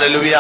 Hallelujah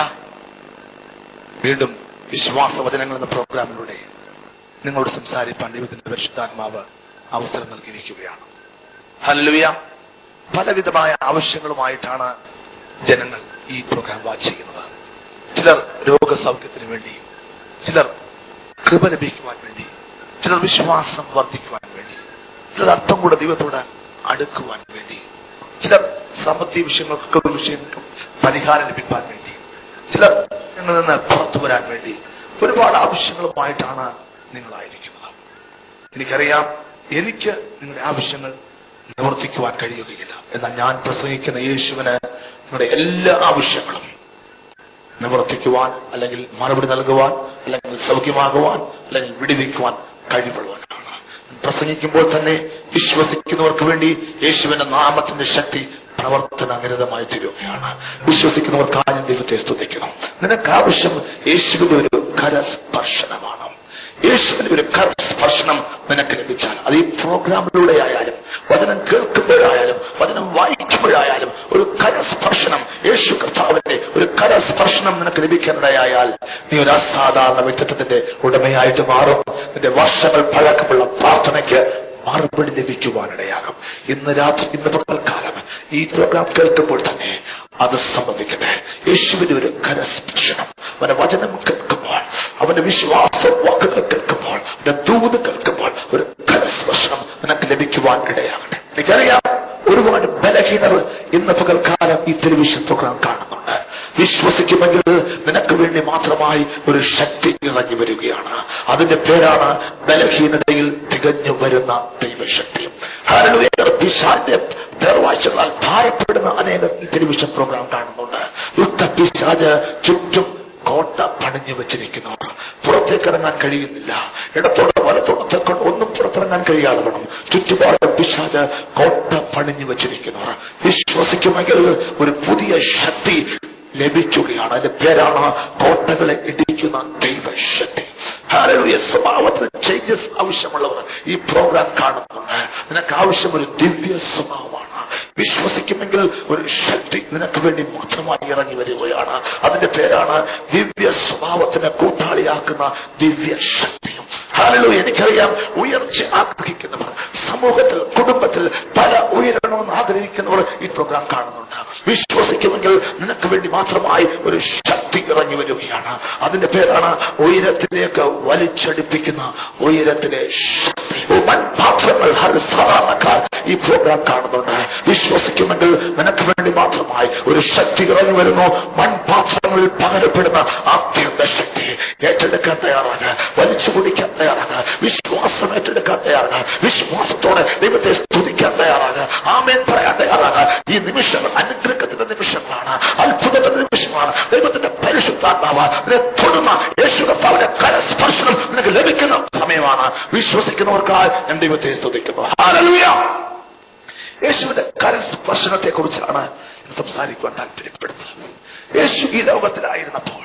വീണ്ടും വിശ്വാസവചനങ്ങൾ എന്ന പ്രോഗ്രാമിലൂടെ നിങ്ങളോട് സംസാരിപ്പാൻ ദൈവത്തിന്റെ പരിശുദ്ധാത്മാവ് അവസരം നൽകിയിരിക്കുകയാണ് ഹല്ലേലൂയ പലവിധമായ ആവശ്യങ്ങളുമായിട്ടാണ് ജനങ്ങൾ ഈ പ്രോഗ്രാം വാച്ച് ചെയ്യുന്നത് ചിലർ രോഗസൗഖ്യത്തിന് വേണ്ടി ചിലർ കൃപ ലഭിക്കുവാൻ വേണ്ടി ചിലർ വിശ്വാസം വർദ്ധിക്കുവാൻ വേണ്ടി ചിലർ അർത്ഥം കൂടെ ദൈവത്തോട് അടുക്കുവാൻ വേണ്ടി ചിലർ സാമ്പത്തിക വിഷയങ്ങൾക്ക് ഒരു വിഷയങ്ങൾക്കും പരിഹാരം ലഭിക്കാൻ വേണ്ടി ചിലർ നിങ്ങളിൽ നിന്ന് പുറത്തു വരാൻ വേണ്ടി ഒരുപാട് ആവശ്യങ്ങളുമായിട്ടാണ് നിങ്ങളായിരിക്കുന്നത് എനിക്കറിയാം എനിക്ക് നിങ്ങളുടെ ആവശ്യങ്ങൾ നിവർത്തിക്കുവാൻ കഴിയുകയില്ല എന്നാൽ ഞാൻ പ്രസംഗിക്കുന്ന യേശുവിന് നിങ്ങളുടെ എല്ലാ ആവശ്യങ്ങളും നിവർത്തിക്കുവാൻ അല്ലെങ്കിൽ മറുപടി നൽകുവാൻ അല്ലെങ്കിൽ സൗഖ്യമാകുവാൻ അല്ലെങ്കിൽ വിടുവിക്കുവാൻ കഴിവുള്ളവനാണ് പ്രസംഗിക്കുമ്പോൾ തന്നെ വിശ്വസിക്കുന്നവർക്ക് വേണ്ടി യേശുവിന്റെ നാമത്തിന്റെ ശക്തി പ്രവർത്തനാനിരതമായി തീരുകയാണ് വിശ്വസിക്കുന്നവർക്കായി ഞാൻ ദൈവത്തെ സ്തുതിക്കണം നിനക്ക് ആവശ്യം യേശുവിന്റെ ഒരു കരസ്പർശനമാണ് യേശുവിന്റെ ഒരു കരസ്പർശനം നിനക്ക് ലഭിച്ചാൽ അത് ഈ പ്രോഗ്രാമിലൂടെ ആയാലും വചനം കേൾക്കുമ്പോഴായാലും വചനം വായിക്കുമ്പോഴായാലും ഒരു കരസ്പർശനം യേശു കർത്താവിന്റെ ഒരു കരസ്പർശനം നിനക്ക് ലഭിക്കാനിടയായാൽ നീ ഒരു അസാധാരണ വ്യക്തിത്വത്തിന്റെ ഉടമയായിട്ട് മാറും നിന്റെ വർഷങ്ങൾ പഴക്കമുള്ള പ്രാർത്ഥനയ്ക്ക് മറുപടി ലഭിക്കുവാനിടയാകും ഇന്ന് രാത്രി ഇന്ന് പകൽക്കാലം ഈ പ്രോഗ്രാം കേൾക്കുമ്പോൾ തന്നെ അത് സംഭവിക്കട്ടെ യേശുവിന്റെ ഒരു കരസ്പർശനം അവന്റെ വചനം കേൾക്കുമ്പോൾ അവന്റെ വിശ്വാസ വാക്കുകൾ കേൾക്കുമ്പോൾ അവന്റെ ദൂത് കേൾക്കുമ്പോൾ ഒരു കരസ്പർശനം നിനക്ക് ലഭിക്കുവാൻ ഇടയാകട്ടെ എനിക്കറിയാം ഒരുപാട് ബലഹീനർ ഇന്ന് പകൽക്കാലം ഈ ടെലിവിഷൻ പ്രോഗ്രാം കാണുന്നുണ്ട് വിശ്വസിക്കുമെങ്കിൽ നിനക്ക് വേണ്ടി മാത്രമായി ഒരു ശക്തി ഇറങ്ങി വരികയാണ് അതിന്റെ പേരാണ് ബലഹീനതയിൽ തികഞ്ഞു വരുന്ന ദൈവശക്തി ഹല്ലേലൂയ. പിശാചിന്റെ പേർ വായിച്ചാൽ ഭാരപ്പെടുന്ന അനേകം ഈ ടെലിവിഷൻ പ്രോഗ്രാം കാണുന്നുണ്ട് യുദ്ധ പിശാജ് ചുറ്റും കോട്ട പണിഞ്ഞു വെച്ചിരിക്കുന്നവർ പുറത്തേക്ക് ഇറങ്ങാൻ കഴിയുന്നില്ല ഇടത്തോടെ വലത്തോടെ തെക്കൊണ്ട് ഒന്നും പുറത്തിറങ്ങാൻ കഴിയാതെ വേണം ചുറ്റുപാട് പിശാജ് കോട്ട പണിഞ്ഞു വെച്ചിരിക്കുന്നവർ വിശ്വസിക്കുമെങ്കിൽ ഒരു പുതിയ ശക്തി ലഭിക്കുകയാണ് അതിന്റെ പേരാണ് കോട്ടകളെ ഇടിക്കുന്ന ദൈവശക്തി ഹാലലൂയ സ്വഭാവത്തിൽ ചേഞ്ചസ് ആവശ്യമുള്ളവർ ഈ പ്രോഗ്രാം കാണുന്നുണ്ട് നിനക്ക് ആവശ്യം ഒരു ദിവ്യ സ്വഭാവമാണ് വിശ്വസിക്കുമെങ്കിൽ ഒരു ശക്തി നിനക്ക് വേണ്ടി മാത്രമായി ഇറങ്ങി വരികയാണ് അതിന്റെ പേരാണ് ദിവ്യ സ്വഭാവത്തിന് കൂട്ടാളിയാക്കുന്ന ദിവ്യ ശക്തിയും ഹാലലോ എനിക്കറിയാം ഉയർച്ച ആഗ്രഹിക്കുന്നവർ സമൂഹത്തിൽ കുടുംബത്തിൽ പല ഉയരണമെന്ന് ആഗ്രഹിക്കുന്നവർ ഈ പ്രോഗ്രാം കാണുന്നുണ്ട് വിശ്വസിക്കുമെങ്കിൽ നിനക്ക് വേണ്ടി മാത്രമായി ഒരു ശക്തി ഇറങ്ങി വരികയാണ് അതിന്റെ പേരാണ് ഉയരത്തിലേക്ക് വലിച്ചടിപ്പിക്കുന്ന ഉയരത്തിലെ ശക്തി മൺപാത്രങ്ങൾ ഹര സാധാരണക്കാർ ഈ പ്രോഗ്രാം കാണുന്നുണ്ട് വിശ്വസിക്കുമെങ്കിൽ നിനക്ക് വേണ്ടി മാത്രമായി ഒരു ശക്തി ഇറങ്ങി വരുന്നു മൺപാത്രങ്ങളിൽ പകരപ്പെടുന്ന ആദ്യത്തെ ശക്തി ഏറ്റെടുക്കാൻ തയ്യാറാണ് വലിച്ചു കുടിക്കാൻ തയ്യാറാണ് വിശ്വാസം ഏറ്റെടുക്കാൻ തയ്യാറാണ് വിശ്വാസത്തോടെ ദൈവത്തെ സ്തുതിക്കാൻ തയ്യാറാണ് ആമേൻ പറയാൻ തയ്യാറാണ് ഈ നിമിഷങ്ങൾ അനുഗ്രഹത്തിന്റെ നിമിഷങ്ങളാണ് അത്ഭുതത്തിന്റെ നിമിഷമാണ് ദൈവത്തിന്റെ പരിശുദ്ധാത്മാവ് നിന്നെ തൊടുന്ന യേശു കർത്താവിന്റെ കരസ്പർശനം നിനക്ക് ലഭിക്കുന്ന സമയമാണ് വിശ്വസിക്കുന്നവർക്കായി ഞാൻ ദൈവത്തെ സ്തുതിക്കുന്നു ഹല്ലേലൂയ യേശുവിന്റെ കരസ്പർശനത്തെ കുറിച്ചാണ് സംസാരിക്കുവാൻ താല്പര്യപ്പെടുന്നത് യേശു ഈ ലോകത്തിലായിരുന്നപ്പോൾ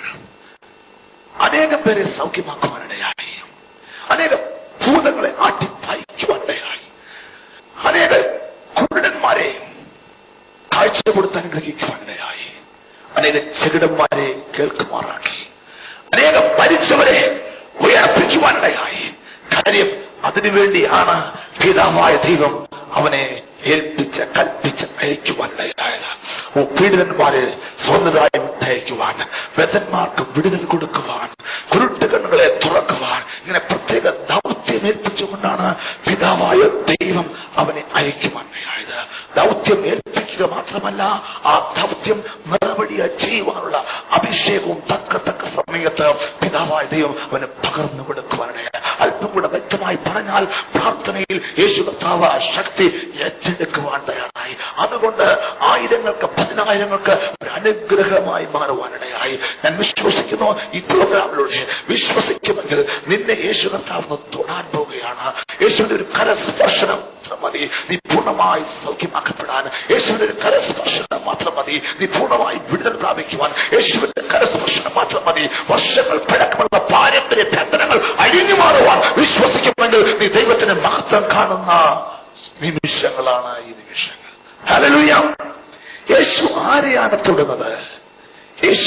അനേകം പേരെ സൗഖ്യമാക്കുവാനിടയായി അനേകം ഭൂതങ്ങളെ ആട്ടിപ്പായിക്കുവാനിടയായി അനേക കുരുടന്മാരെ കാഴ്ച കൊടുത്ത് അനുഗ്രഹിക്കുവാനിടയായി അനേക ചെകിടന്മാരെ കേൾക്കുമാറാക്കി അനേകം മരിച്ചവരെ ഉയർപ്പിക്കുവാനിടയായി കാര്യം അതിനുവേണ്ടിയാണ് പിതാവായ ദൈവം അവനെ ഏൽപ്പിച്ച് കൽപ്പിച്ച് അയക്കുവാനിടയായത് ഓ പീഡിതന്മാരെ സ്വന്തരായും അയക്കുവാൻ വെതന്മാർക്ക് വിടുതൽ കൊടുക്കുവാൻ കുരുട്ട് കണ്ണുകളെ തുറക്കുവാൻ ഇങ്ങനെ പ്രത്യേക ദൗത്യം ഏൽപ്പിച്ചുകൊണ്ടാണ് പിതാവായ ദൈവം അവനെ അയക്കുവാനിടയായത് ദൗത്യം ഏൽപ്പിക്കുക മാത്രമല്ല ആ ദൗത്യം മറുപടിയ ചെയ്യുവാനുള്ള അഭിഷേകവും തക്ക തക്ക സമയത്ത് പിതാവായ ദൈവം അവന് പകർന്നു കൊടുക്കുവാനിടയായി അല്പം കൂടെ വ്യക്തമായി പറഞ്ഞാൽ പ്രാർത്ഥനയിൽ യേശു കർത്താവ് ആ ശക്തി ഏറ്റെടുക്കുവാൻ തയ്യാറായി അതുകൊണ്ട് ആയിരങ്ങൾക്ക് പതിനായിരങ്ങൾക്ക് ഒരു അനുഗ്രഹമായി മാറുവാനിടയായി ഞാൻ വിശ്വസിക്കുന്നു ഈ പ്രോഗ്രാമിലൂടെ വിശ്വസിക്കുമെങ്കിൽ നിന്നെ യേശു കർത്താവ് തൊടാൻ പോവുകയാണ് യേശുവിന്റെ ഒരു കരസ്പർശനം മാത്രം മതി നീ പൂർണ്ണമായി സൗഖ്യമാക്കപ്പെടാൻ യേശുവിന്റെ ഒരു കരസ്പർശനം മാത്രം മതി നീ പൂർണ്ണമായി വിടുതൽ പ്രാപിക്കുവാൻ യേശുവിന്റെ കരസ്പർശനം മാത്രം മതി വർഷങ്ങൾ പഴക്കമുള്ള പാരമ്പര്യ ബന്ധനങ്ങൾ അഴിഞ്ഞു മാറുവാൻ വിശ്വസിക്കുമെങ്കിൽ നീ ദൈവത്തിന്റെ മഹത്വം കാണുന്ന നിമിഷങ്ങളാണ് ഈ നിമിഷങ്ങൾ ഹല്ലേലൂയ യേശു ആരെയാണ് തൊടുന്നത് യേശു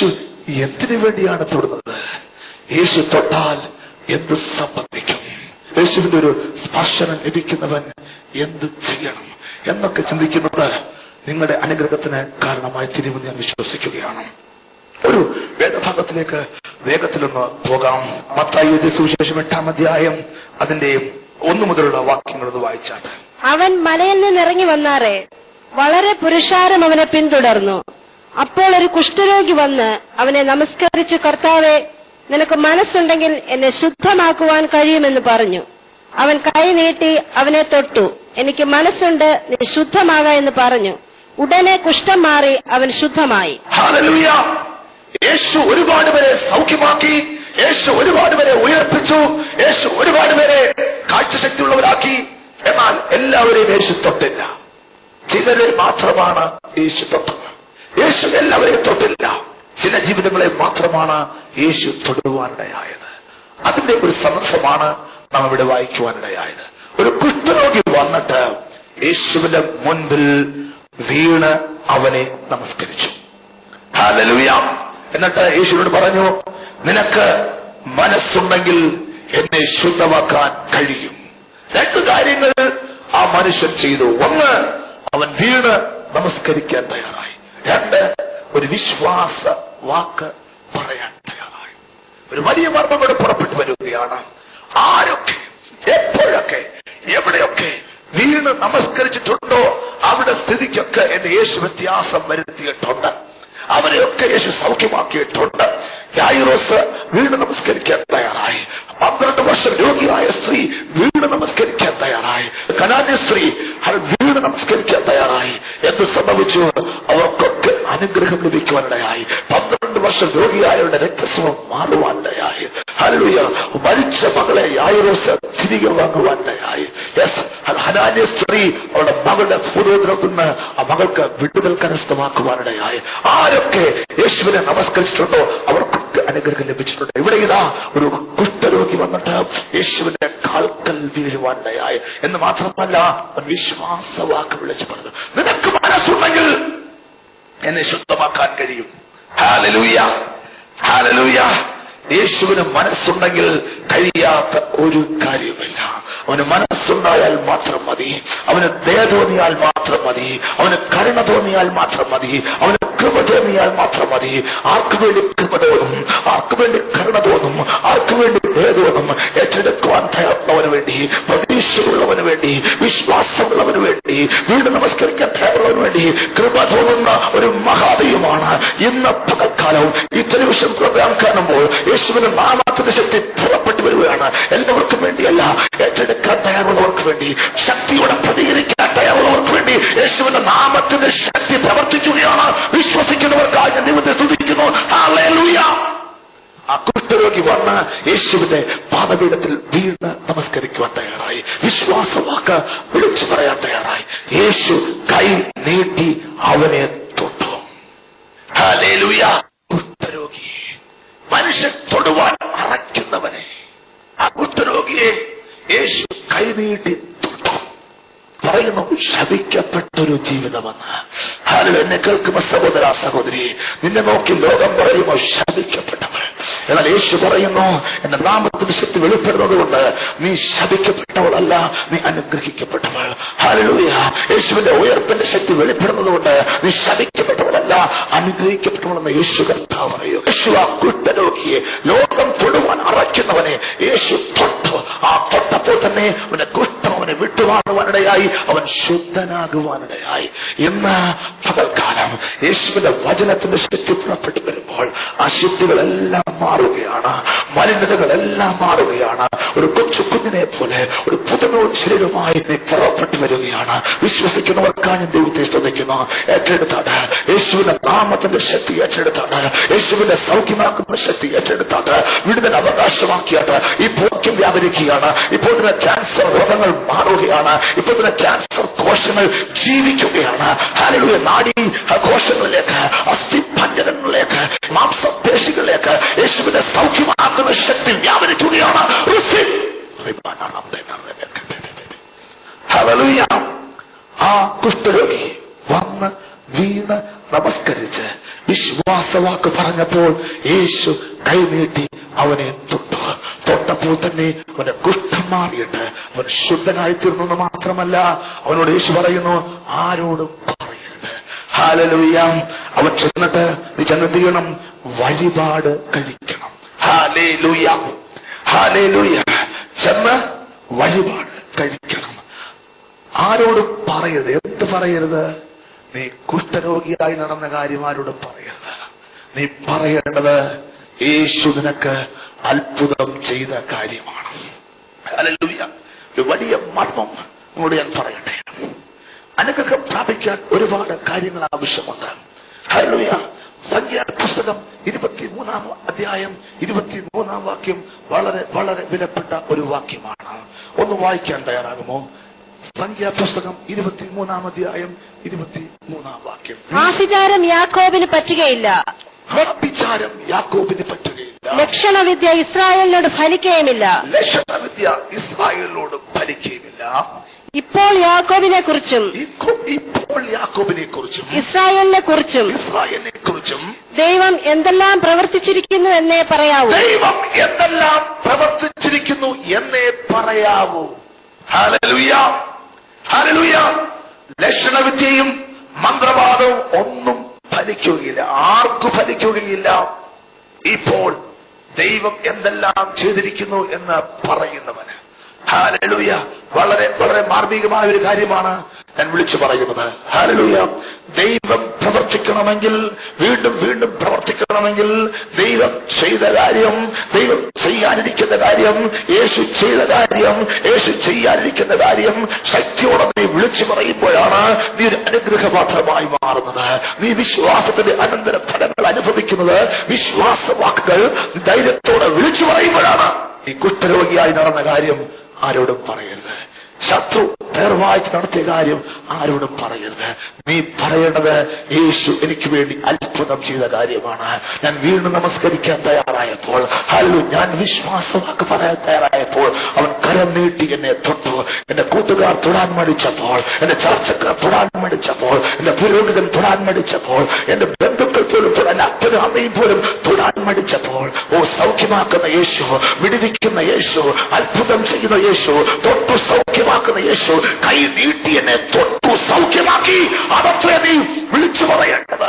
എന്തിനു വേണ്ടിയാണ് തൊടുന്നത് യേശു തൊട്ടാൽ എന്ത് സംഭവിക്കും യേശുവിന്റെ ഒരു സ്പർശനം ലഭിക്കുന്നവൻ എന്ത് ചെയ്യണം എന്നൊക്കെ ചിന്തിക്കുന്നത് നിങ്ങളുടെ അനുഗ്രഹത്തിന് കാരണമായി തിരുമെന്ന് ഞാൻ വിശ്വസിക്കുകയാണ് ഒരു വേദഭാഗത്തിലേക്ക് വേഗത്തിലൊന്ന് പോകാം മത്തായി സുവിശേഷം എട്ടാം അധ്യായം അതിന്റെ ഒന്നു മുതലുള്ള വാക്യങ്ങളൊന്ന് വായിച്ചാട്ട് അവൻ മലയിൽ നിന്നിറങ്ങി വന്നാറെ വളരെ പുരുഷാരം അവനെ പിന്തുടർന്നു അപ്പോൾ ഒരു കുഷ്ഠരോഗി വന്ന് അവനെ നമസ്കരിച്ച് കർത്താവെ നിനക്ക് മനസ്സുണ്ടെങ്കിൽ എന്നെ ശുദ്ധമാക്കുവാൻ കഴിയുമെന്ന് പറഞ്ഞു അവൻ കൈ നീട്ടി അവനെ തൊട്ടു എനിക്ക് മനസ്സുണ്ട് നീ ശുദ്ധമാക എന്ന് പറഞ്ഞു ഉടനെ കുഷ്ഠം മാറി അവൻ ശുദ്ധമായി ഹാലലൂയ യേശു ഒരുപാട് പേരെ സൗഖ്യമാക്കി യേശു ഒരുപാട് പേരെ ഉയർപ്പിച്ചു യേശു ഒരുപാട് പേരെ കാഴ്ചശക്തിയുള്ളവരാക്കി എന്നാൽ എല്ലാവരെയും യേശു തൊട്ടില്ല ചിലരെ മാത്രമാണ് യേശു തൊട്ടത് യേശു എല്ലാവരെയും തൊട്ടില്ല ചില ജീവിതങ്ങളെ മാത്രമാണ് യേശു തൊടുവാനിടയായത് അതിന്റെ ഒരു സന്ദർഭമാണ് നാം ഇവിടെ വായിക്കുവാനിടയായത് ഒരു കുഷ്ഠരോഗി വന്നിട്ട് യേശുവിന്റെ മുൻപിൽ വീണ് അവനെ നമസ്കരിച്ചു ഹാലലൂയ എന്നിട്ട് യേശുവിനോട് പറഞ്ഞു നിനക്ക് മനസ്സുണ്ടെങ്കിൽ എന്നെ ശുദ്ധമാക്കാൻ കഴിയും രണ്ട് കാര്യങ്ങൾ ആ മനുഷ്യൻ ചെയ്തു ഒന്ന് അവൻ വീണ് നമസ്കരിക്കാൻ തയ്യാറായി രണ്ട് ഒരു വിശ്വാസ വാക്ക് പറയാൻ തയ്യാറായി ഒരു വലിയ മർമ്മം കൂടെ പുറപ്പെട്ടു വരികയാണ് ആരൊക്കെ എപ്പോഴൊക്കെ എവിടെയൊക്കെ വീണ് നമസ്കരിച്ചിട്ടുണ്ടോ അവിടെ സ്ഥിതിക്കൊക്കെ എന്റെ യേശു വ്യത്യാസം വരുത്തിയിട്ടുണ്ട് അവരെയൊക്കെ യേശു സൗഖ്യമാക്കിയിട്ടുണ്ട് യായിറോസ് വീണ് നമസ്കരിക്കാൻ തയ്യാറായി പന്ത്രണ്ട് വർഷം രോഗിയായ സ്ത്രീ വീണ് നമസ്കരിക്കാൻ തയ്യാറായി കനാന്യ സ്ത്രീ അവൾ വീണ് നമസ്കരിക്കാൻ തയ്യാറായി എന്ത് സംഭവിച്ചു അവർക്കൊക്കെ അനുഗ്രഹം ലഭിക്കുവാനിടയായി പന്ത്രണ്ട് വർഷം രോഗിയായവരുടെ രക്തസ്രവം മാറുവാനിടയായി ഹല്ലേലൂയ മരിച്ച മകളെ യായിറോസ് തിരികെ വാങ്ങുവാനിടയായി യെസ് ഹനാന്യ സ്ത്രീ അവളുടെ മകളുടെ ഭൂതോദ്രം നിന്ന് ആ മകൾക്ക് വിടുതൽ കരസ്ഥമാക്കുവാനിടയായി ആരൊക്കെ യേശുവിനെ നമസ്കരിച്ചിട്ടുണ്ടോ അവർക്കൊക്കെ അനുഗ്രഹം ലഭിച്ചിട്ടുണ്ട് ഇവിടെ ഇതാ ഒരു കുഷ്ഠരോഗി വന്നിട്ട് യേശുവിന്റെ കാൽക്കൽ വീഴുവാനിടയായി എന്ന് മാത്രമല്ല അവൻ വിശ്വാസവാക്ക് വിളിച്ചു പറഞ്ഞു നിനക്ക് മനസ്സുണ്ടെങ്കിൽ എന്നെ ശുദ്ധമാക്കാൻ കഴിയും ഹാലലൂയ ഹാലലൂയ യേശുവിന് മനസ്സുണ്ടെങ്കിൽ കഴിയാത്ത ഒരു കാര്യമില്ല അവന് മനസ്സുണ്ടായാൽ മാത്രം മതി അവന് ദയ തോന്നിയാൽ മാത്രം മതി അവന് കരുണ തോന്നിയാൽ മാത്രം മതി അവന് കൃപ തോന്നിയാൽ മാത്രം മതി ആർക്കു വേണ്ടി കൃപ തോന്നും ആർക്കു വേണ്ടി കരുണ തോന്നും ആർക്കു വേണ്ടി ദയ തോന്നും ഏറ്റെടുക്കുവാൻ തയ്യാറുള്ളവന് വേണ്ടി പ്രതീക്ഷയുള്ളവന് വേണ്ടി വിശ്വാസമുള്ളവന് വേണ്ടി വീട് നമസ്കരിക്കാൻ തയ്യാറുള്ളവന് വേണ്ടി കൃപ തോന്നുന്ന ഒരു മഹാദൈവമാണ് ഇന്ന് പകൽക്കാലവും ഈ ടെലിവിഷൻ പ്രോഗ്രാം കാണുമ്പോൾ യേശുവിന്റെ നാമത്തിന്റെ ശക്തി പുറപ്പെട്ടു വരികയാണ് എല്ലാവർക്കും വേണ്ടിയല്ല ഏറ്റെടുക്കാൻ തയ്യാറുള്ളവർക്ക് വേണ്ടി ശക്തിയോടെ പ്രതികരിക്കാൻ തയ്യാറുള്ളവർക്ക് വേണ്ടി യേശുവിന്റെ നാമത്തിന്റെ ശക്തി പ്രവർത്തിക്കുകയാണ് വിശ്വസിക്കുന്നവർക്കായി ഞാൻ ദൈവത്തെ സ്തുതിക്കുന്നു ഹല്ലേലൂയ ആ കുഷ്ഠരോഗി വന്ന് യേശുവിന്റെ പാദപീഠത്തിൽ വീണ് നമസ്കരിക്കുവാൻ തയ്യാറായി വിശ്വാസവാക്ക് വിളിച്ചു പറയാൻ തയ്യാറായി യേശു കൈ നീട്ടി അവനെ തൊട്ടു ഹല്ലേലൂയ കുഷ്ഠരോഗി മനുഷ്യൻ തൊടുവാൻ അറയ്ക്കുന്നവനെ ആ കുഷ്ഠരോഗിയെ യേശു കൈനീട്ടി തൊട്ടു പറയുന്നു ശപിക്കപ്പെട്ടൊരു ജീവിതമെന്ന് ഹാലോ എന്നെ കേൾക്കുമ്പോ സഹോദര സഹോദരി നിന്നെ നോക്കി ലോകം പറയുമോ ശപിക്കപ്പെട്ടവൾ എന്നാൽ യേശു പറയുന്നു എന്റെ നാമത്തിന്റെ ശക്തി വെളിപ്പെടുന്നത് കൊണ്ട് നീ ശപിക്കപ്പെട്ടവളല്ല നീ അനുഗ്രഹിക്കപ്പെട്ടവൾ ഹാലൂയ യേശുവിന്റെ ഉയർപ്പിന്റെ ശക്തി വെളിപ്പെടുന്നത് കൊണ്ട് നീ ശപിക്കപ്പെട്ടവളല്ല അനുഗ്രഹിക്കപ്പെട്ടവളെന്ന് യേശു കർത്താവ് പറയൂ യേശു ആ കുട്ടരോഗിയെ ലോകം തൊടുവാൻ അറയ്ക്കുന്നവനെ യേശു തൊട്ടു ആ തൊട്ടപ്പോൾ തന്നെ അവന്റെ കുഷ്ഠം അവനെ വിട്ടുവാങ്ങുവാനിടയായി അവൻ ശുദ്ധനാകുവാനിടയായി ഇന്ന് പകൽക്കാലം യേശുവിന്റെ വചനത്തിന്റെ ശക്തി പുറപ്പെട്ടു വരുമ്പോൾ അശുദ്ധികളെല്ലാം മാറുകയാണ് മലിനതകളെല്ലാം മാറുകയാണ് ഒരു കൊച്ചു കുഞ്ഞിനെ പോലെ ഒരു പുതുമയുള്ള ശരീരമായി നീ പുറപ്പെട്ടു വരികയാണ് വിശ്വസിക്കുന്നവർക്കാണ് ഞാൻ ദൈവത്തെ സ്തുതിക്കുന്നു ഏറ്റെടുത്താണ് യേശുവിന്റെ നാമത്തിന്റെ ശക്തി ഏറ്റെടുത്താണ് യേശുവിന്റെ സൗഖ്യമാക്കുന്ന ശക്തി ഏറ്റെടുത്താണ് വിടുതൽ അവകാശമാക്കിയിട്ട് ഈ ഭോഗ്യം വ്യാപരിക്കുകയാണ് ഇപ്പോൾ തന്നെ ക്യാൻസർ രോഗങ്ങൾ മാറുകയാണ് ഇപ്പോൾ തന്നെ ക്യാൻസർ കോശങ്ങൾ ജീവിക്കുകയാണ് ഹാലലുയ നാഡി കോശങ്ങളിലേക്ക് അസ്ഥിപഞ്ജരങ്ങളിലേക്ക് മാംസപേശികളിലേക്ക് യേശുവിനെ സൗഖ്യമാക്കുന്ന ശക്തി വ്യാപരിക്കുകയാണ് Receive. ഹല്ലേലൂയ. ആ കുഷ്ഠരോഗി വന്ന് വീണ് നമസ്കരിച്ച് വിശ്വാസവാക്ക് പറഞ്ഞപ്പോൾ യേശു കൈനീട്ടി അവനെ തൊട്ടു തൊട്ടപ്പോൾ തന്നെ അവന്റെ കുഷ്ഠം മാറിയിട്ട് അവൻ ശുദ്ധനായി തീർന്നു മാത്രമല്ല അവനോട് യേശു പറയുന്നു ആരോടും പറയരുത് ഹാലലൂയാം അവൻ ചെന്നിട്ട് നീ ചെന്നെന്ത് ചെയ്യണം വഴിപാട് കഴിക്കണം ഹാലേ ലൂയാം ഹാലേ ലൂയ ചെന്ന് വഴിപാട് കഴിക്കണം ആരോടും പറയരുത് എന്ത് പറയരുത് നീ കുഷ്ഠരോഗിയായി നടന്ന കാര്യം ആരോടും പറയരുത് നീ പറയേണ്ടത് യേശു നിനക്ക് അത്ഭുതം ചെയ്ത കാര്യമാണ് ഹല്ലേലൂയ. ഒരു വലിയ മർമ്മം നിങ്ങളോട് ഞാൻ പറയട്ടെ അനുഗ്രഹം പ്രാപിക്കാൻ ഒരുപാട് കാര്യങ്ങൾ ആവശ്യമുണ്ട് ഹല്ലേലൂയ. സംഖ്യാപുസ്തകം ഇരുപത്തിമൂന്നാം അധ്യായം ഇരുപത്തിമൂന്നാം വാക്യം വളരെ വളരെ വിലപ്പെട്ട ഒരു വാക്യമാണ് ഒന്ന് വായിക്കാൻ തയ്യാറാകുമോ സംഖ്യാപുസ്തകം ഇരുപത്തിമൂന്നാം അധ്യായം ഇരുപത്തിമൂന്നാം വാക്യം ആഭിചാരം യാക്കോബിന് പറ്റുകയില്ല വിചാരം യാക്കോബിന് പറ്റുകയില്ല ലക്ഷണവിദ്യ ഇസ്രായേലിനോട് ഫലിക്കുകയുമില്ല ലക്ഷണവിദ്യ ഇസ്രായേലിനോട് ഫലിക്കുകയുമില്ല ഇപ്പോൾ യാക്കോബിനെ കുറിച്ചും ഇക്കോ- ഇപ്പോൾ യാക്കോബിനെ കുറിച്ചും ഇസ്രായേലിനെ കുറിച്ചും ഇസ്രായേലിനെ കുറിച്ചും ദൈവം എന്തെല്ലാം പ്രവർത്തിച്ചിരിക്കുന്നു എന്നേ പറയാവൂ ദൈവം എന്തെല്ലാം പ്രവർത്തിച്ചിരിക്കുന്നു എന്നേ പറയാവൂ ഹാലലുയ ഹാലലുയ ലക്ഷണവിദ്യയും മന്ത്രവാദവും ഒന്നും ഫലിക്കുകയില്ല ആർക്കും ഫലിക്കുകയില്ല ഇപ്പോൾ ദൈവം എന്തെല്ലാം ചെയ്തിരിക്കുന്നു എന്ന് പറയുന്നവന് ഹാലലുയ വളരെ വളരെ മാർമികമായ ഒരു കാര്യമാണ് ഞാൻ വിളിച്ചു പറയുന്നത് ഹാലലുയ ദൈവം പ്രവർത്തിക്കണമെങ്കിൽ വീണ്ടും വീണ്ടും പ്രവർത്തിക്കണമെങ്കിൽ ദൈവം ചെയ്ത കാര്യം ദൈവം ചെയ്യാനിരിക്കുന്ന കാര്യം യേശു ചെയ്ത കാര്യം യേശു ചെയ്യാനിരിക്കുന്ന കാര്യം ശക്തിയോടെ നീ വിളിച്ചു പറയുമ്പോഴാണ് നീ ഒരു അനുഗ്രഹപാത്രമായി മാറുന്നത് നീ വിശ്വാസത്തിന്റെ അനന്തര ഫലങ്ങൾ അനുഭവിക്കുന്നത് വിശ്വാസ വാക്കുകൾ ധൈര്യത്തോടെ വിളിച്ചു പറയുമ്പോഴാണ് നീ കുഷ്ഠരോഗിയായി നടന്ന കാര്യം ആരോടും പറയരുത് ശത്രു നേർവാഴ്ച നടത്തിയ കാര്യം ആരോടും പറയരുത് നീ പറയേണ്ടത് യേശു എനിക്ക് വേണ്ടി അത്ഭുതം ചെയ്ത കാര്യമാണ് ഞാൻ വീണ്ടും നമസ്കരിക്കാൻ തയ്യാറായപ്പോൾ ഹലോ ഞാൻ വിശ്വാസവാക്ക് പറയാൻ തയ്യാറായപ്പോൾ അവൻ കരം നീട്ടി എന്നെ തൊട്ടു എന്റെ കൂട്ടുകാർ തൊടാൻ മടിച്ചപ്പോൾ എന്റെ ചർച്ചക്കാർ തൊടാൻ മടിച്ചപ്പോൾ എന്റെ പുരോഹിതൻ തൊടാൻ മടിച്ചപ്പോൾ എന്റെ ബന്ധുക്കൾ പോലും തൊടാൻ അപ്പനും അമ്മയും പോലും തൊടാൻ മടിച്ചപ്പോൾ ഓ സൗഖ്യമാക്കുന്ന യേശു വിടുവിക്കുന്ന യേശു അത്ഭുതം ചെയ്യുന്ന യേശു തൊട്ടു സൗഖ്യമാക്കുന്ന യേശു കൈ നീട്ടി എന്നെ തൊട്ടു സൗഖ്യമാക്കി അതത്രേ നീ വിളിച്ചു പറയേണ്ടത്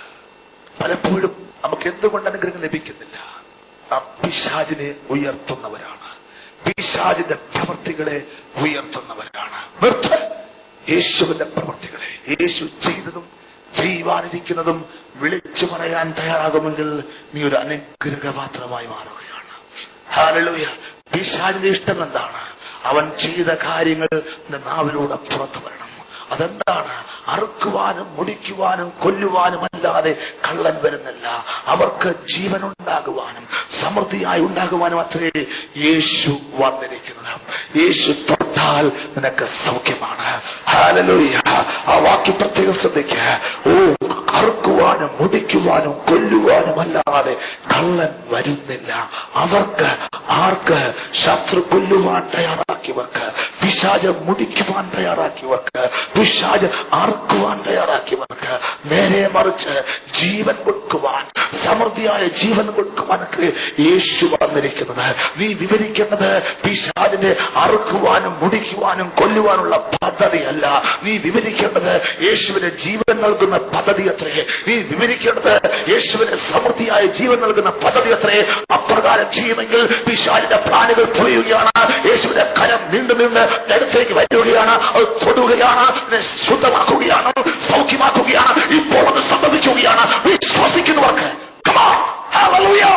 പലപ്പോഴും നമുക്ക് എന്തുകൊണ്ട് അനുഗ്രഹം ലഭിക്കുന്നില്ല നാം പിശാചിനെ ഉയർത്തുന്നവരാണ് പിശാചിന്റെ പ്രവർത്തികളെ ഉയർത്തുന്നവരാണ് നിർത്ത് യേശുവിന്റെ പ്രവർത്തികളെ യേശു ചെയ്തതും ചെയ്യുവാനിരിക്കുന്നതും വിളിച്ചു പറയാൻ തയ്യാറാകുമെങ്കിൽ നീ ഒരു അനുഗ്രഹപാത്രമായി മാറുകയാണ് ഹാലലൂയ പിശാചിന്റെ ഇഷ്ടം എന്താണ് അവൻ ചെയ്ത കാര്യങ്ങൾ നിന്റെ നാവിലൂടെ പുറത്തു വരണം അതെന്താണ് അറുക്കുവാനും മുടിക്കുവാനും കൊല്ലുവാനും അല്ലാതെ കള്ളൻ വരുന്നില്ല അവർക്ക് ജീവനുണ്ടാകുവാനും സമൃദ്ധിയായി ഉണ്ടാകുവാനും അത്രേ യേശു വന്നിരിക്കുന്നത് യേശു തൊട്ടാൽ നിനക്ക് സൗഖ്യമാണ് ഹാലലൂയ ആ വാക്യ പ്രത്യേകം ശ്രദ്ധിക്കുക ഓ അറുക്കുവാനും മുടിക്കുവാനും കൊല്ലുവാനും അല്ലാതെ കള്ളൻ വരുന്നില്ല അവർക്ക് ആർക്ക് ശത്രു കൊല്ലുവാൻ തയ്യാറാക്കിയവർക്ക് പിശാജ് മുടിക്കുവാൻ തയ്യാറാക്കിയവർക്ക് പിശാജ് അറുക്കുവാൻ തയ്യാറാക്കിയവർക്ക് നേരെ മറിച്ച് ജീവൻ കൊടുക്കുവാൻ സമൃദ്ധിയായ ജീവൻ കൊടുക്കുവാൻ യേശു വന്നിരിക്കുന്നത് നീ വിവരിക്കേണ്ടത് പിശാജിനെ അറുക്കുവാനും മുടിക്കുവാനും കൊല്ലുവാനുള്ള പദ്ധതിയല്ല നീ വിവരിക്കേണ്ടത് യേശുവിന് ജീവൻ നൽകുന്ന പദ്ധതി അത്രേ നീ വിവരിക്കേണ്ടത് യേശുവിന് സമൃദ്ധിയായ ജീവൻ നൽകുന്ന പദ്ധതി അത്രേ അപ്രകാരം ചെയ്യുമെങ്കിൽ പിശാലിന്റെ പ്ലാനുകൾ പൊളിയുകയാണ് യേശുവിന്റെ കരം നീണ്ടു നീണ്ട് അടുത്തേക്ക് വരികയാണ് അത് തൊടുകയാണ് അതിനെ ശുദ്ധമാക്കുകയാണ് സൗഖ്യമാക്കുകയാണ് ഇപ്പോൾ അത് സംഭവിക്കുകയാണ് വിശ്വസിക്കുന്നവർക്ക് Come on. Hallelujah.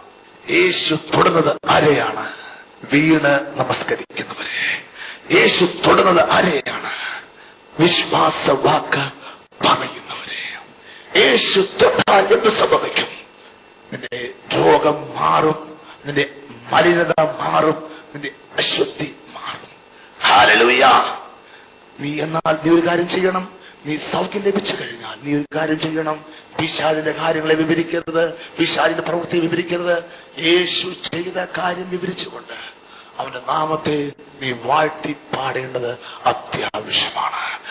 യേശു തൊടുന്നത് ആരെയാണ് വീണ് നമസ്കരിക്കുന്നവരെ യേശു തൊടുന്നത് ആരെയാണ് വിശ്വാസ വാക്ക് പറയുന്നവരെ യേശു തൊട്ടാൽ എന്ത് സംഭവിക്കും നിന്റെ രോഗം മാറും നിന്റെ മലിനത മാറും നിന്റെ അശുദ്ധി മാറും ഹാലലുയ നീ എന്നാൽ നീ ഒരു കാര്യം ചെയ്യണം നീ സൗഖ്യം ലഭിച്ചു കഴിഞ്ഞാൽ നീ ഒരു കാര്യം ചെയ്യണം പിശാദിന്റെ കാര്യങ്ങളെ വിവരിക്കരുത് പിശാദിന്റെ പ്രവൃത്തിയെ വിവരിക്കരുത് യേശു ചെയ്ത കാര്യം വിവരിച്ചുകൊണ്ട് അവന്റെ നാമത്തെ നീ വാഴ്ത്തി പാടേണ്ടത് അത്യാവശ്യമാണ്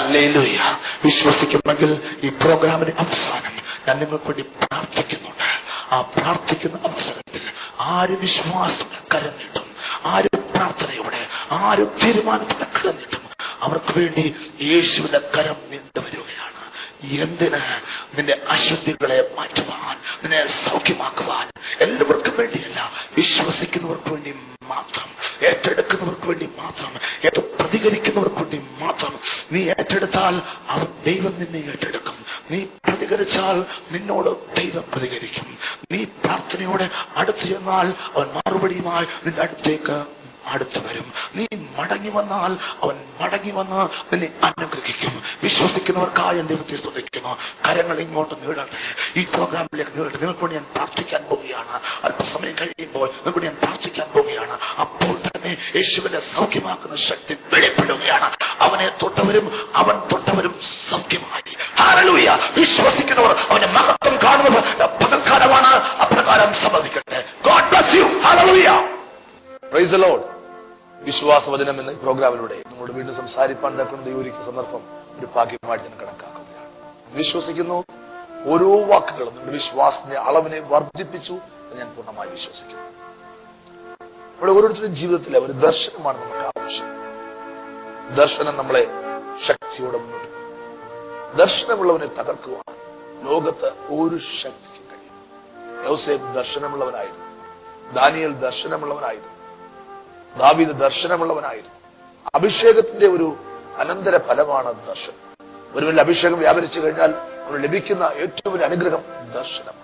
ഹല്ലേലൂയ വിശ്വസിക്കുമെങ്കിൽ ഈ പ്രോഗ്രാമിന് അവസാനം ഞാൻ നിങ്ങൾക്ക് വേണ്ടി പ്രാർത്ഥിക്കുന്നുണ്ട് ആ പ്രാർത്ഥിക്കുന്ന അവസരത്തിൽ ആര് വിശ്വാസം കരഞ്ഞിട്ടും ആര് പ്രാർത്ഥനയോടെ ആര് തീരുമാനത്തോടെ കരഞ്ഞിട്ടും അവർക്ക് വേണ്ടി യേശുവിന്റെ കരം നീണ്ടുവരികയാണ് എന്തിന് നിന്റെ അശുദ്ധികളെ മാറ്റുവാൻ നിന്നെ സൗഖ്യമാക്കുവാൻ എല്ലാവർക്കും വേണ്ടിയല്ല വിശ്വസിക്കുന്നവർക്ക് വേണ്ടി മാത്രം ഏറ്റെടുക്കുന്നവർക്ക് വേണ്ടി മാത്രം ഏറ്റ പ്രതികരിക്കുന്നവർക്ക് വേണ്ടി മാത്രം നീ ഏറ്റെടുത്താൽ അവൻ ദൈവം നിന്നെ ഏറ്റെടുക്കും നീ പ്രതികരിച്ചാൽ നിന്നോട് ദൈവം പ്രതികരിക്കും നീ പ്രാർത്ഥനയോടെ അടുത്തു ചെന്നാൽ അവൻ മറുപടിയുമായി നിന്റെ അടുത്തേക്ക് അടുത്തു വരും നീ മടങ്ങി വന്നാൽ അവൻ മടങ്ങി വന്ന് നിന്നെ അനുഗ്രഹിക്കും വിശ്വസിക്കുന്നവർക്കായി എന്റെ ദൈവത്തെ സ്തുതിക്കുന്നു കരങ്ങൾ ഇങ്ങോട്ട് നീടട്ടെ ഈ പ്രോഗ്രാമിലേക്ക് നീടട്ടെ നിങ്ങൾക്ക് വേണ്ടി ഞാൻ പ്രാർത്ഥിക്കാൻ പോവുകയാണ് അല്പസമയം കഴിയുമ്പോൾ നിങ്ങൾക്ക് വേണ്ടി ഞാൻ പ്രാർത്ഥിക്കാൻ പോവുകയാണ് അപ്പോൾ തന്നെ യേശുവിനെ സൗഖ്യമാക്കുന്ന ശക്തി വെളിപ്പെടുകയാണ് അവനെ തൊട്ടവരും അവൻ തൊട്ടവരും സൗഖ്യമായി ഹാലലൂയ വിശ്വസിക്കുന്നവർ അവന്റെ മഹത്വം കാണുന്നത് പകൽക്കാലമാണ് അപ്രകാരം സംഭവിക്കട്ടെ God bless you hallelujah praise Lord വിശ്വാസവചനം എന്ന ഈ പ്രോഗ്രാമിലൂടെ നമ്മോട് വീണ്ടും സംസാരിപ്പാൻ തക്കൊണ്ട് ദൈവരിക്കുന്ന സന്ദർഭം ഒരു ഭാഗ്യമായിട്ട് ഞാൻ കണക്കാക്കുകയാണ് വിശ്വസിക്കുന്നു ഓരോ വാക്കുകളും നമ്മുടെ വിശ്വാസത്തിന്റെ അളവിനെ വർദ്ധിപ്പിച്ചു എന്ന് ഞാൻ പൂർണ്ണമായി വിശ്വസിക്കുന്നു നമ്മുടെ ഓരോരുത്തരുടെയും ജീവിതത്തിലെ ഒരു ദർശനമാണ് നമുക്ക് ആവശ്യം ദർശനം നമ്മളെ ശക്തിയോടെ മുന്നോട്ട് കൊണ്ടുപോകും. ദർശനമുള്ളവനെ തകർക്കുവാൻ ലോകത്ത് ഒരു ശക്തിക്കും കഴിയും യൗസേഫ് ദർശനമുള്ളവനായിരുന്നു ദാനിയൽ ദർശനമുള്ളവനായിരുന്നു ദാവീദ് ദർശനമുള്ളവനായിരുന്നു അഭിഷേകത്തിന്റെ ഒരു അനന്തര ഫലമാണ് ദർശനം ഒരു വലിയ അഭിഷേകം വ്യാപരിച്ചു കഴിഞ്ഞാൽ അവന് ലഭിക്കുന്ന ഏറ്റവും വലിയ അനുഗ്രഹം ദർശനമാണ്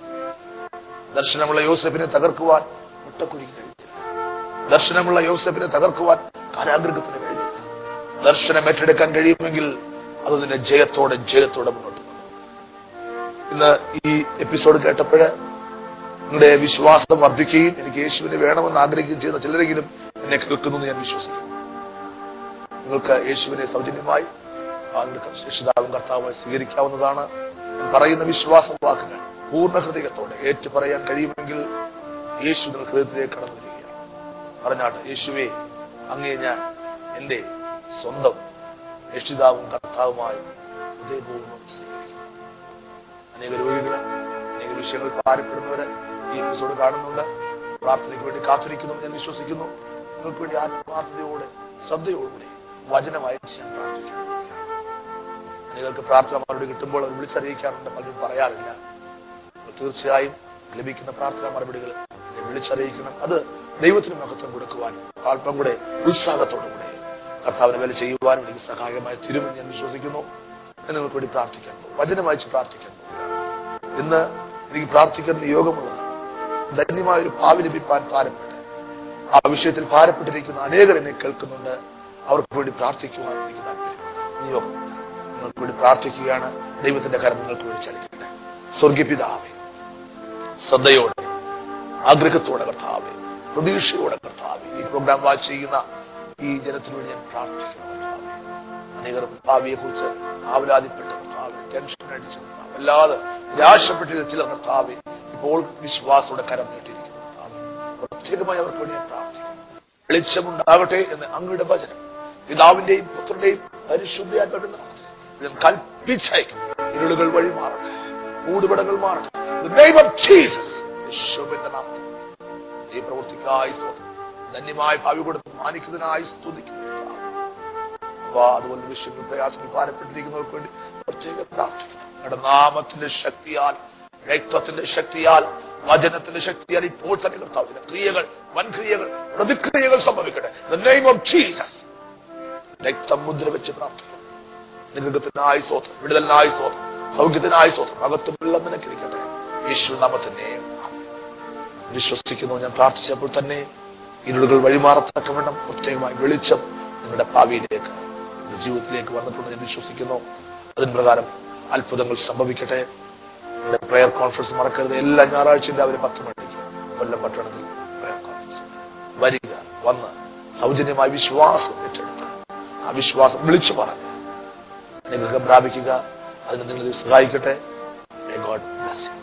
ദർശനമുള്ള യോസഫിനെ തകർക്കുവാൻ മുട്ടക്കുഴിക്ക് കഴിഞ്ഞില്ല ദർശനമുള്ള യോസഫിനെ തകർക്കുവാൻ കാരാഗ്രഹത്തിന് കഴിഞ്ഞില്ല ദർശനം ഏറ്റെടുക്കാൻ കഴിയുമെങ്കിൽ അത് നിന്നെ ജയത്തോടെ ജയത്തോടെ മുന്നോട്ട് പോകും ഇന്ന് ഈ എപ്പിസോഡ് കേട്ടപ്പോഴ് നിങ്ങളുടെ വിശ്വാസം വർദ്ധിക്കുകയും എനിക്ക് യേശുവിനെ വേണമെന്ന് ആഗ്രഹിക്കുകയും ചെയ്യുന്ന ചിലരെങ്കിലും എന്നെ കേൾക്കുന്നു എന്ന് ഞാൻ വിശ്വസിക്കുന്നു നിങ്ങൾക്ക് യേശുവിനെ സൗജന്യമായി ആ നിങ്ങൾക്ക് രക്ഷിതാവും കർത്താവുമായി സ്വീകരിക്കാവുന്നതാണ് ഞാൻ പറയുന്ന വിശ്വാസ വാക്കുകൾ പൂർണ്ണ ഹൃദയത്തോടെ ഏറ്റു പറയാൻ കഴിയുമെങ്കിൽ യേശു നിങ്ങൾക്ക് ഹൃദയത്തിലേക്ക് കടന്നു വരികയാണ് പറഞ്ഞാട്ടെ യേശുവെ അങ്ങേ ഞാൻ എന്റെ സ്വന്തം രക്ഷിതാവും കർത്താവുമായി ഹൃദയപൂർവ്വം സ്വീകരിക്കും അനേക രോഗികള് അനേക വിഷയങ്ങൾ ഭാരപ്പെടുന്നവര് ഈ എപ്പിസോഡ് കാണുന്നുണ്ട് പ്രാർത്ഥനയ്ക്ക് വേണ്ടി കാത്തിരിക്കുന്നു എന്ന് ഞാൻ വിശ്വസിക്കുന്നു നിങ്ങൾക്ക് വേണ്ടി ആത്മാർത്ഥതയോടെ ശ്രദ്ധയോടുകൂടി വചനം അയച്ച് ഞാൻ പ്രാർത്ഥിക്കുന്നു നിങ്ങൾക്ക് പ്രാർത്ഥന മറുപടി കിട്ടുമ്പോൾ അവർ വിളിച്ചറിയിക്കാറുണ്ട് പലരും പറയാറില്ല നിങ്ങൾ തീർച്ചയായും ലഭിക്കുന്ന പ്രാർത്ഥനാ മറുപടികൾ എന്നെ വിളിച്ചറിയിക്കണം അത് ദൈവത്തിന് മഹത്വം കൊടുക്കുവാൻ അല്പം കൂടെ ഉത്സാഹത്തോടുകൂടെ കർത്താവിനെ വേല ചെയ്യുവാനും എനിക്ക് സഹായകമായി തീരുമെന്ന് ഞാൻ വിശ്വസിക്കുന്നു ഞാൻ നിങ്ങൾക്ക് വേണ്ടി പ്രാർത്ഥിക്കാൻ പോകും വചനം അയച്ച് പ്രാർത്ഥിക്കാൻ പോകും ഇന്ന് എനിക്ക് പ്രാർത്ഥിക്കാൻ യോഗമുള്ളത് ധന്യമായ ഒരു ഭാവി ലഭിപ്പാൻ ഭാരപ്പെട്ട് ആ വിഷയത്തിൽ ഭാരപ്പെട്ടിരിക്കുന്ന അനേകർ എന്നെ കേൾക്കുന്നുണ്ട് അവർക്ക് വേണ്ടി പ്രാർത്ഥിക്കുവാൻ എനിക്ക് താല്പര്യമുണ്ട് നിയോഗമുണ്ട് നിങ്ങൾക്ക് വേണ്ടി പ്രാർത്ഥിക്കുകയാണ് ദൈവത്തിന്റെ കരം നിങ്ങൾക്ക് വേണ്ടി ചലിക്കട്ടെ സ്വർഗീയപിതാവേ ശ്രദ്ധയോടെ ആഗ്രഹത്തോടെ കർത്താവെ പ്രതീക്ഷയോടെ കർത്താവെ ഈ പ്രോഗ്രാം വാച്ച് ചെയ്യുന്ന ഈ ജനത്തിനു വേണ്ടി ഞാൻ പ്രാർത്ഥിക്കുന്നു കർത്താവെ അനേകർ ഭാവിയെ കുറിച്ച് ആവലാതിപ്പെട്ട കർത്താവ് ടെൻഷൻ അടിച്ച കർത്താവ് അല്ലാതെ നിരാശപ്പെട്ടിരുന്ന ചില കർത്താവ് ഇപ്പോൾ വിശ്വാസത്തോടെ കരം നീട്ടിയിരിക്കുന്നു കർത്താവ് പ്രത്യേകമായി അവർക്ക് വേണ്ടി ഞാൻ പ്രാർത്ഥിക്കുന്നു വെളിച്ചമുണ്ടാകട്ടെ എന്ന് അങ്ങയുടെ വചനം പിതാവിന്റെയും പുത്രന്റെയും പരിശുദ്ധാത്മാവിന്റെ നാമത്തിൽ ഞാൻ കൽപ്പിച്ചയക്കും ഇരുളുകൾ വഴി മാറട്ടെ മൂടുപടങ്ങൾ മാറട്ടെ In the name of Jesus, യേശുവിന്റെ നാമത്തിൽ ഈ പ്രവൃത്തിക്കായി സ്തോത്രം ധന്യമായ ഭാവി കൊടുത്ത് മാനിക്കുന്നതിനായി സ്തുതിക്കുന്നു കർത്താവേ. അപ്പൊ അതുപോലെ വിഷയങ്ങൾ പ്രയാസങ്ങൾ ഭാരപ്പെട്ടിരിക്കുന്നവർക്ക് വേണ്ടി പ്രത്യേക പ്രാർത്ഥിക്കുന്നു നിങ്ങളുടെ നാമത്തിന്റെ ശക്തിയാൽ രക്തത്തിന്റെ ശക്തിയാൽ വചനത്തിന്റെ ശക്തിയാൽ ഇപ്പോൾ തന്നെ കർത്താവിന്റെ ക്രിയകൾ വൻക്രിയകൾ പ്രതിക്രിയകൾ സംഭവിക്കട്ടെ നെയിം ഓഫ് ജീസസ് രക്തം മുദ്ര വെച്ച് പ്രാർത്ഥിക്കുന്നു നിഗ്രഹത്തിനായി സ്വോത്രം വിടുതലിനായി സ്വോത്രം സൗഖ്യത്തിനായി സ്വോത്രം അകത്തുള്ള നിനക്കിരിക്കട്ടെ യേശു നാമത്തിന്റെ വിശ്വസിക്കുന്നു ഞാൻ പ്രാർത്ഥിച്ചപ്പോൾ തന്നെ ഇരുളുകൾ വഴിമാറത്തക്കവണ്ണം പ്രത്യേകമായി വെളിച്ചം നിങ്ങളുടെ ഭാവിയിലേക്ക് നിങ്ങളുടെ ജീവിതത്തിലേക്ക് വന്നിട്ടുണ്ട് ഞാൻ വിശ്വസിക്കുന്നു അതിന് പ്രകാരം അത്ഭുതങ്ങൾ സംഭവിക്കട്ടെ നിങ്ങളുടെ പ്രെയർ കോൺഫറൻസ് മറക്കരുത് എല്ലാ ഞായറാഴ്ചയും രാവിലെ പത്ത് മണിക്ക് കൊല്ലം പട്ടണത്തിൽ പ്രെയർ കോൺഫറൻസ് വരിക വന്ന് സൗജന്യമായി വിശ്വാസം ഏറ്റെടുത്ത് ആ വിശ്വാസം വിളിച്ചു പറഞ്ഞ് അനുഗ്രഹം പ്രാപിക്കുക അതിന് നിങ്ങളെ സഹായിക്കട്ടെ ഗോഡ് ബ്ലസ് യു